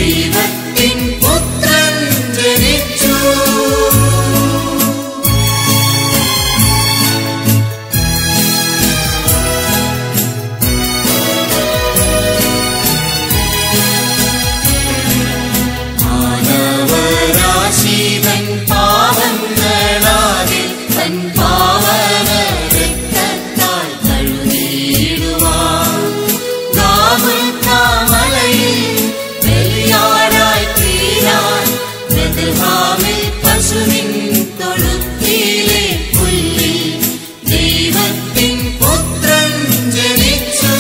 ദൈവത്തിൻ പുത്രൻ ജനിച്ചു മാനവരാശിതൻ പാവങ്ങളാകെ തൻ പാവന രക്തത്താൽ കഴുകിയിടുവാൻ ഗാഗുൽത്താമലയിൽ ബലിയാടായി തീരാൻ ബethlehem-ൽ പശുവിൻ തൊഴുത്തിലെ പുല്ലിൽ ദൈവത്തിൻ പുത്രൻ ജനിച്ചു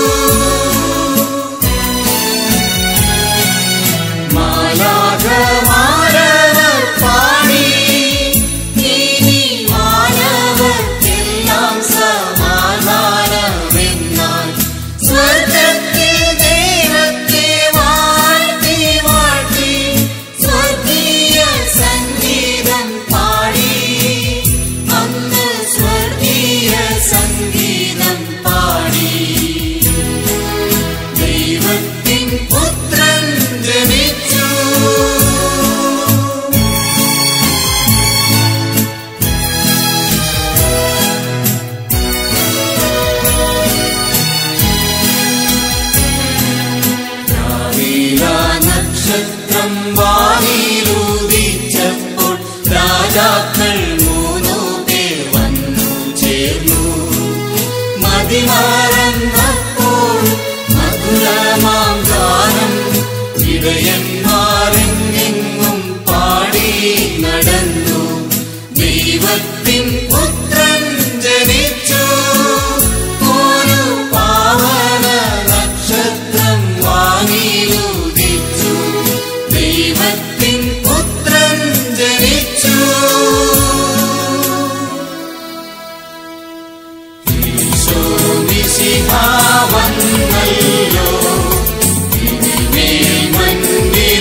മാലാഖമാരവർ പാടി ഇനി മാനവർക്കെല്ലാം സമാധാനമെന്നാൽ സ്വർഗത്തിൽ ദൈവത്തെ വാഴ്ത്തി വാഴ്ത്തി സ്വർഗീയ സംഗീതം പാടി അന്ന് സ്വർഗീയ സംഗീതം പാടി ദൈവത്തിൻ പുത്രൻ ജനിച്ചു രാവില നക്ഷത്രം വാനിലൂതിച്ചപ്പോൾ രാജാക്കൾ മൂന്നു പേർ വന്നു ചേർന്നു മതിമറന്നപ്പോൾ മധുരമാം ഗാനം ഇടയന്മാരെങ്ങെങ്ങും പാടി നടന്നു ദൈവത്തിൻ പുത്രൻ ജനിച്ചു ഒരു പാവന നക്ഷത്രം വാനിലുദിച്ചു ദൈവത്തിൻ പുത്രൻ ജനിച്ചു ഈശോമിശിഹാ വന്നല്ലോ ഇനിമേൽ മണ്ണിൽ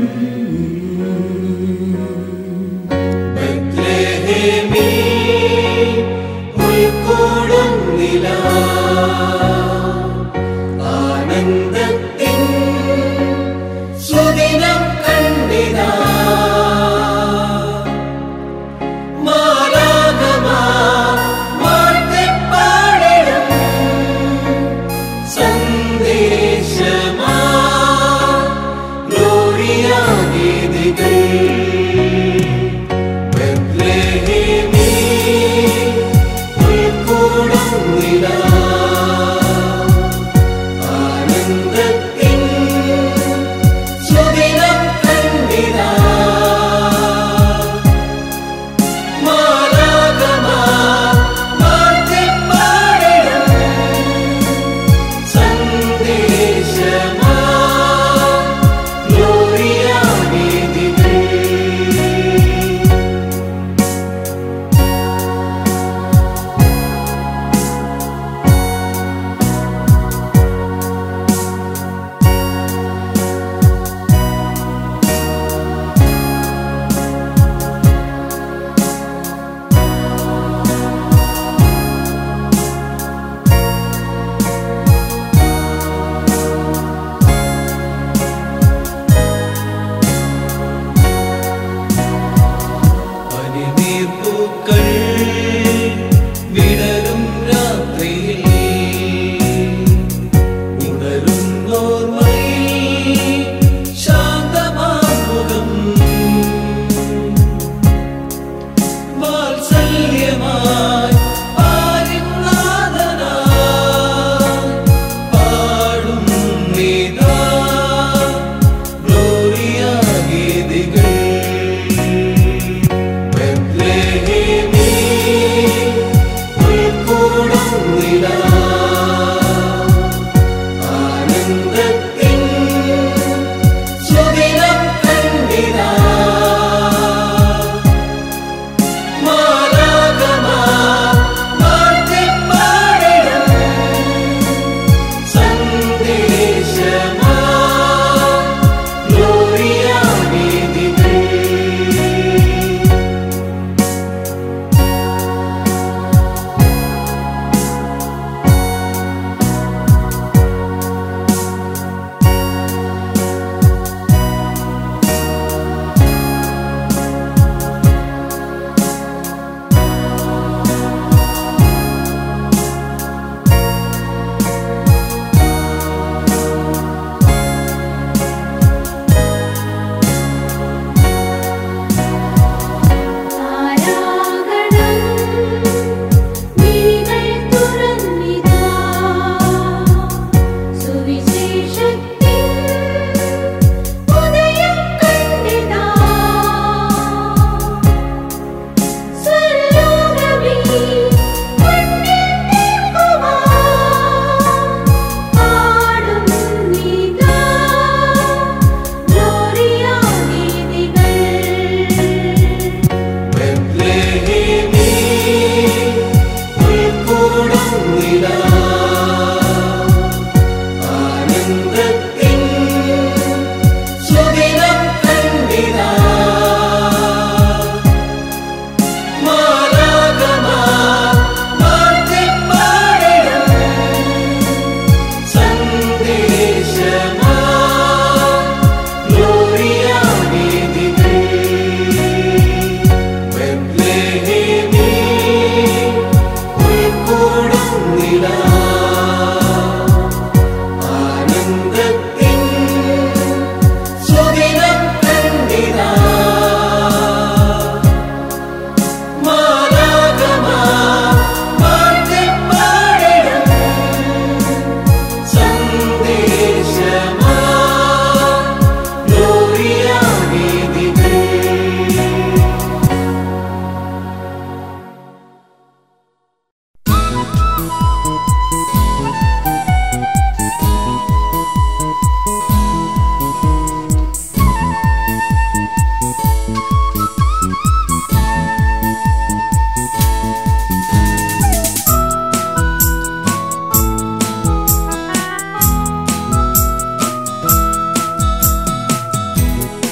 ബത്ലഹേമിൽ ഉൾക്കൂടും നില ആനന്ദത്തിൻ സുദിനം കണ്ടിതാ മാലാഖമാ വാഴ്ത്തിപ്പാടിടും സന്ദേശമാ ഗ്ലോറിയ ഗീതികൾ ബത്ലഹേമിൽ ഉൾക്കൂടും നില ആനന്ദത്തിൻ സുദിനം കണ്ടിതാ മാലാഖമാ വാഴ്ത്തിപ്പാടിടും സന്ദേശമാ ഗ്ലോറിയ ഗീതികൾ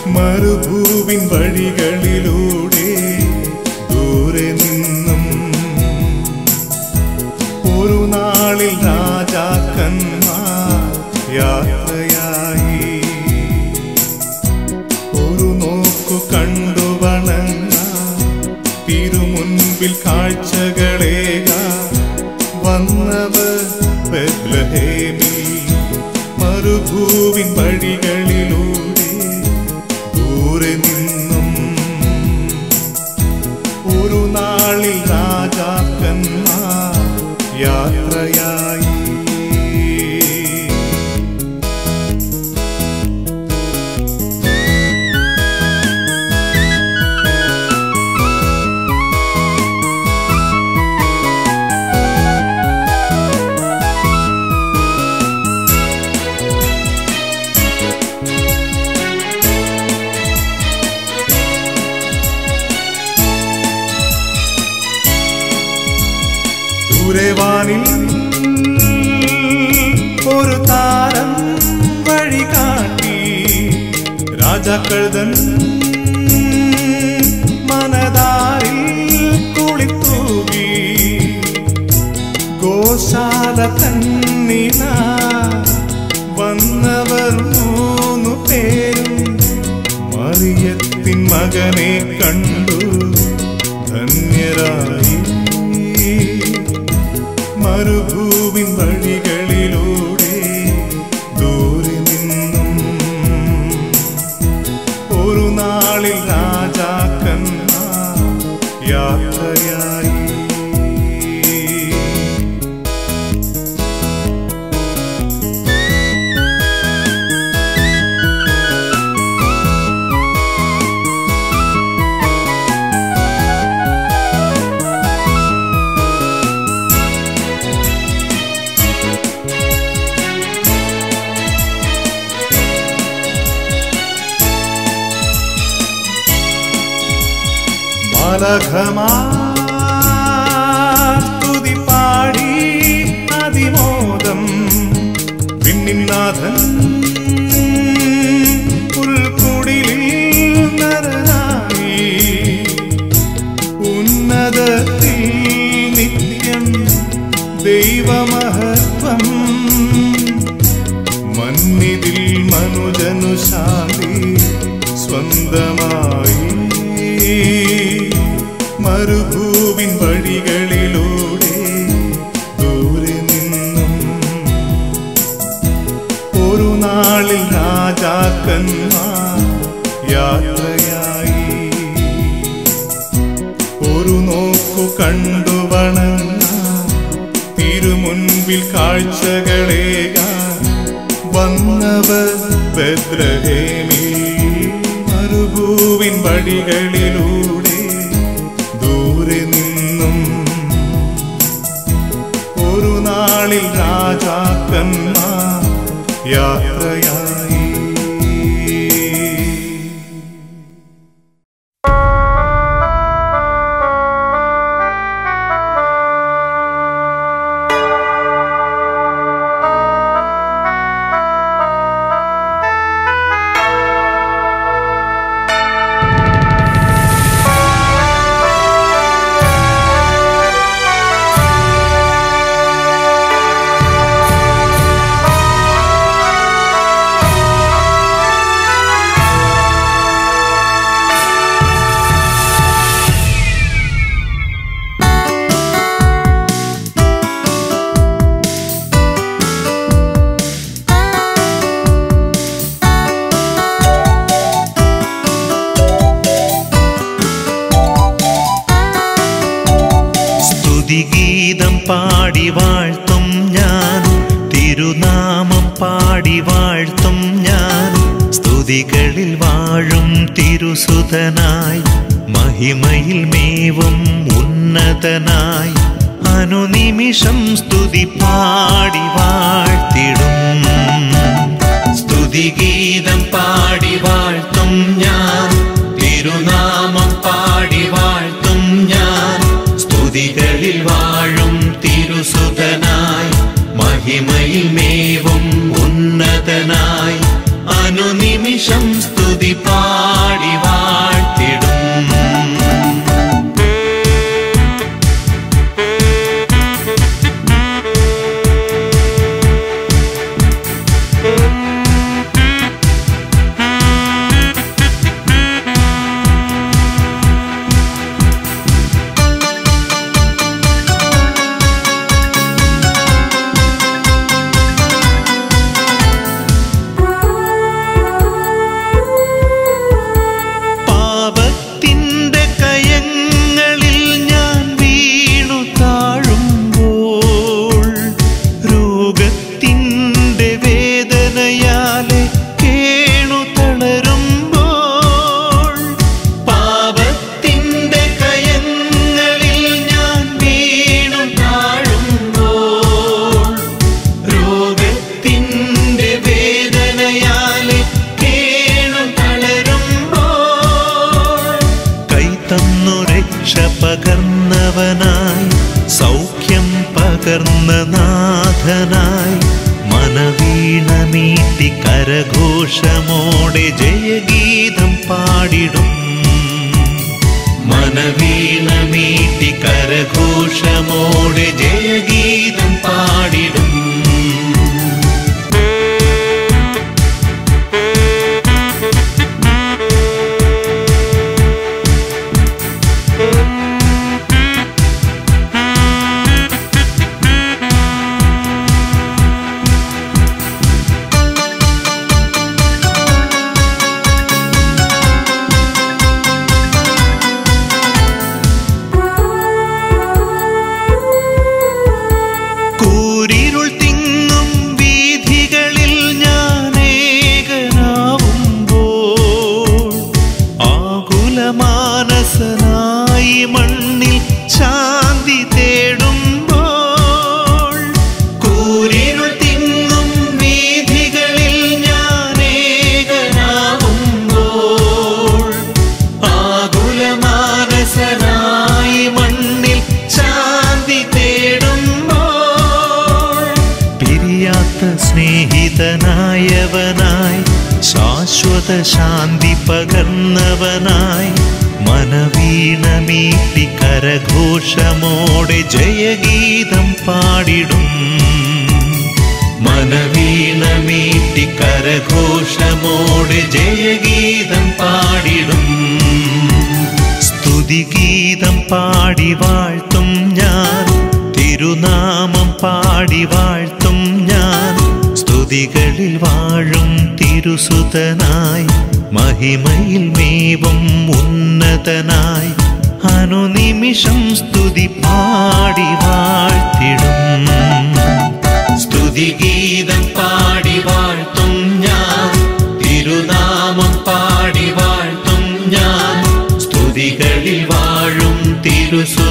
മരുഭൂവിൻ വഴികളിലൂടെ ദൂരെ നിന്നും ഒരു നാളിൽ രാജാക്കന്മാർ യാത്രയായി ഒരു നോക്കു കണ്ടു വണങ്ങ തിരുമുൻപിൽ കാഴ്ചകളേക വന്നവർ ബെത്ലഹേമിൽ മരുഭൂവിൻ വഴികളിലൂടെ ദൂരെ നിന്നും ഒരു നാളിൽ രാജാക്കന്മാർ യാത്രയായി ദൂരവാനിൽ ഒരു താരം വഴി കാട്ടി രാജാക്കൾ തൻ മനതാരിൽ കുളിത്തൂകി ഗോശാല തന്നില വന്നവർ മൂന്നു പേരും മറിയത്തിൻ മകനെ കണ്ടു ധന്യരായി മരുഭൂവിൻ വഴികളിലൂടെ ദൂരെ നിന്നും ഒരു നാളിൽ രാജാക്കന്മാർ യാത്രയായി സ്തുതി പാടി അതിമോദം വിണ്ണിനാഥൻ പുൽക്കുടിലിൽ നരനായി ഉന്നതത്തിൽ നിത്യം ദൈവമഹത്വം മന്നിതിൽ മനുജനു ശാന്തി സ്വന്തമായി മരുഭൂവിൻ വഴികളിലൂടെ ദൂരെ നിന്നും ഒരു നാളിൽ രാജാക്കന്മാർ യാത്രയായി ഒരു നോക്കു കണ്ടു വണങ്ങ തിരുമുൻപിൽ കാഴ്ചകളേക വന്നവർ ബദ്രഹേമി മരുഭൂവിൻ വഴികളിലൂടെ ദൂരെ നിന്നും ഒരു നാളിൽ രാജാക്കന്മാർ യാത്രയായി സ്തുതിഗീതം പാടി വാഴ്ത്തും ഞാൻ തിരുനാമം പാടി വാഴ്ത്തും ഞാൻ സ്തുതികളിൽ വാഴും തിരുസുതനായി മഹിമയിൽ മേവും ഉന്നതനായി അനുനിമിഷം സ്തുതി പാടി വാഴ്ത്തിടും സ്തുതിഗീതം പാടി വാഴ്ത്തും ഞാൻ തിരുനാമം പാടി വാഴ്ത്തും ഞാൻ സ്തുതികളിൽ വാഴും തിരുസുതനായി മഹിമയിൽ മേവും ഉന്നതനായി അനുനിമിഷം സ്തുതി പാ കരഘോഷമോടെ ജയഗീതം പാടിടും മനവീണമീട്ടി കരഘോഷമോടെ ജയഗീതം പാടിടും കൂരിരുൾ തിങ്ങും വീഥികളിൽ ഞാൻ ഏകനാവുമ്പോൾ ആകുലമാനസനായി മണ്ണിൽ ശാന്തി തേടുമ്പോൾ കൂരിരുൾ തിങ്ങും വീഥികളിൽ ഞാൻ ഏകനാവുമ്പോൾ ആകുലമാനസനായി മണ്ണിൽ ശാന്തി തേടുമ്പോൾ പിരിയാത്ത സ്നേഹിതനായവനായി ശാശ്വത ശാന്തി പകർന്നവനായി മനവീണമീട്ടി കരഘോഷമോടെ ജയഗീതം പാടിടും മനവീണമീട്ടി കരഘോഷമോടെ ജയഗീതം പാടിടും സ്തുതിഗീതം പാടി വാഴ്ത്തും ഞാൻ തിരുനാമം പാടി വാഴ്ത്തും ഞാൻ സ്തുതികളിൽ വാഴും തിരുസുതനായി മഹിമയിൽ മേവും ഉന്നതനായി അനുനിമിഷം സ്തുതി പാടി വാഴ്ത്തിടും സ്തുതിഗീതം പാടി വാഴ്ത്തും ഞാൻ തിരുനാമം പാടി വാഴ്ത്തും ഞാൻ സ്തുതികളിൽ വാഴും തിരുസു